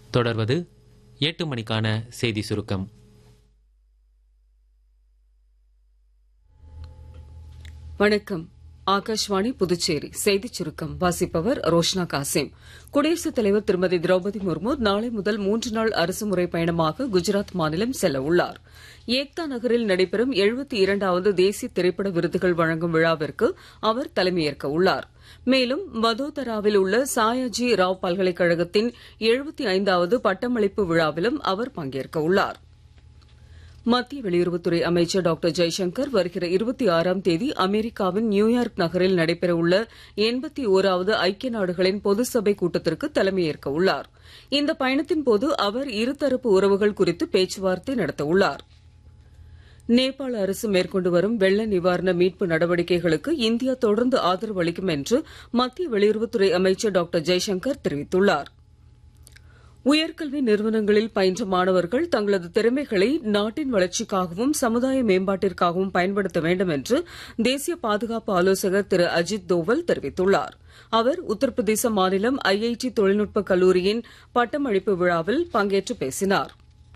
தொடர்வது எட்டு மணிக்கான செய்தி சுருக்கம் வணக்கம் ஆகாஷ்வாணி புதுச்சேரி செய்திச் சுருக்கம் வாசிப்பவர் ரோஷ்னா காசிம் குடியரசுத் தலைவர் திருமதி திரௌபதி முர்மு நாளை முதல் மூன்று நாள் அரசுமுறை பயணமாக குஜராத் மாநிலம் செல்ல உள்ளார் ஏக்தா நகரில் நடைபெறும் எழுபத்தி இரண்டாவது தேசிய திரைப்பட விருதுகள் வழங்கும் விழாவிற்கு அவர் தலைமையேற்க உள்ளார் மேலும் வதோதராவில் உள்ள சாயாஜி ராவ் பல்கலைக்கழகத்தின் எழுபத்தி ஐந்தாவது பட்டமளிப்பு விழாவிலும் அவர் பங்கேற்க உள்ளார் மத்திய வெளியுறவுத்துறை அமைச்சர் டாக்டர் ஜெய்சங்கர் வருகிற இருபத்தி ஆறாம் தேதி அமெரிக்காவின் நியூயார்க் நகரில் நடைபெறவுள்ள எண்பத்தி ஓராவது ஐக்கிய நாடுகளின் பொது சபை கூட்டத்திற்கு தலைமையேற்க உள்ளார் இந்த பயணத்தின் போது அவர் இருதரப்பு உறவுகள் குறித்து பேச்சுவார்த்தை நடத்த உள்ளார் நேபாள அரசு மேற்கொண்டு வரும் வெள்ள நிவாரண மீட்பு நடவடிக்கைகளுக்கு இந்தியா தொடர்ந்து ஆதரவு அளிக்கும் என்று மத்திய வெளியுறவுத்துறை அமைச்சர் டாக்டர் ஜெய்சங்கர் தெரிவித்துள்ளார் உயர்கல்வி நிறுவனங்களில் பயின்ற மாணவர்கள் தங்களது திறமைகளை நாட்டின் வளர்ச்சிக்காகவும் சமுதாய மேம்பாட்டிற்காகவும் பயன்படுத்த வேண்டும் என்று தேசிய பாதுகாப்பு ஆலோசகர் திரு அஜித் தோவல் தெரிவித்துள்ளார் அவர் உத்தரப்பிரதேச மாநிலம் ஐஐடி தொழில்நுட்ப கல்லூரியின் பட்டமளிப்பு விழாவில் பங்கேற்று பேசினார்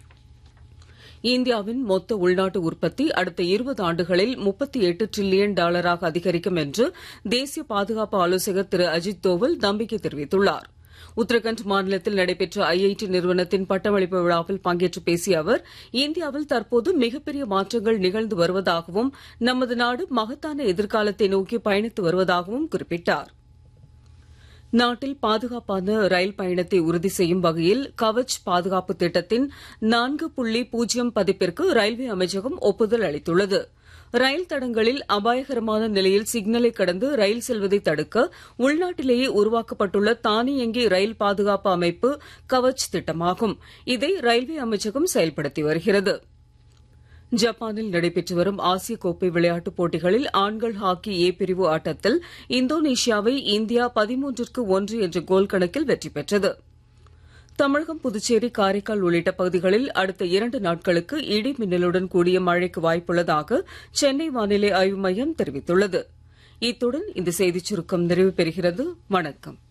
இந்தியாவின் மொத்த உள்நாட்டு உற்பத்தி அடுத்த இருபது ஆண்டுகளில் முப்பத்தி எட்டு டிரில்லியன் டாலராக அதிகரிக்கும் என்று தேசிய பாதுகாப்பு ஆலோசகர் திரு அஜித் தோவல் நம்பிக்கை தெரிவித்துள்ளார் உத்தரகண்ட் மாநிலத்தில் நடைபெற்ற ஐஐடி நிறுவனத்தின் பட்டமளிப்பு விழாவில் பங்கேற்று பேசிய அவர் இந்தியாவில் தற்போது மிகப்பெரிய மாற்றங்கள் நிகழ்ந்து வருவதாகவும் நமது நாடு மகத்தான எதிர்காலத்தை நோக்கி பயணித்து வருவதாகவும் குறிப்பிட்டார் நாட்டில் பாதுகாப்பான ரயில் பயணத்தை உறுதி செய்யும் வகையில் கவச் பாதுகாப்பு திட்டத்தின் நான்கு புள்ளி பூஜ்ஜியம் பதிப்பிற்கு ரயில்வே அமைச்சகம் ஒப்புதல் அளித்துள்ளது ரயில் தடங்களில் அபாயகரமான நிலையில் சிக்னலை கடந்து ரயில் செல்வதை தடுக்க உள்நாட்டிலேயே உருவாக்கப்பட்டுள்ள தானியங்கி ரயில் பாதுகாப்பு அமைப்பு கவச் திட்டமாகும் இதை ரயில்வே அமைச்சகம் செயல்படுத்தி வருகிறது ஜப்பானில் நடைபெற்று வரும் ஆசிய கோப்பை விளையாட்டுப் போட்டிகளில் ஆண்கள் ஹாக்கி ஏ பிரிவு ஆட்டத்தில் இந்தோனேஷியாவை இந்தியா பதிமூன்றுக்கு ஒன்று என்ற கோல் கணக்கில் வெற்றி பெற்றது தமிழகம் புதுச்சேரி காரைக்கால் உள்ளிட்ட பகுதிகளில் அடுத்த இரண்டு நாட்களுக்கு இடி மின்னலுடன் கூடிய மழைக்கு வாய்ப்புள்ளதாக சென்னை வானிலை ஆய்வு மையம் தெரிவித்துள்ளது இத்துடன் இந்த செய்திச் சுருக்கம் நிறைவு பெறுகிறது வணக்கம்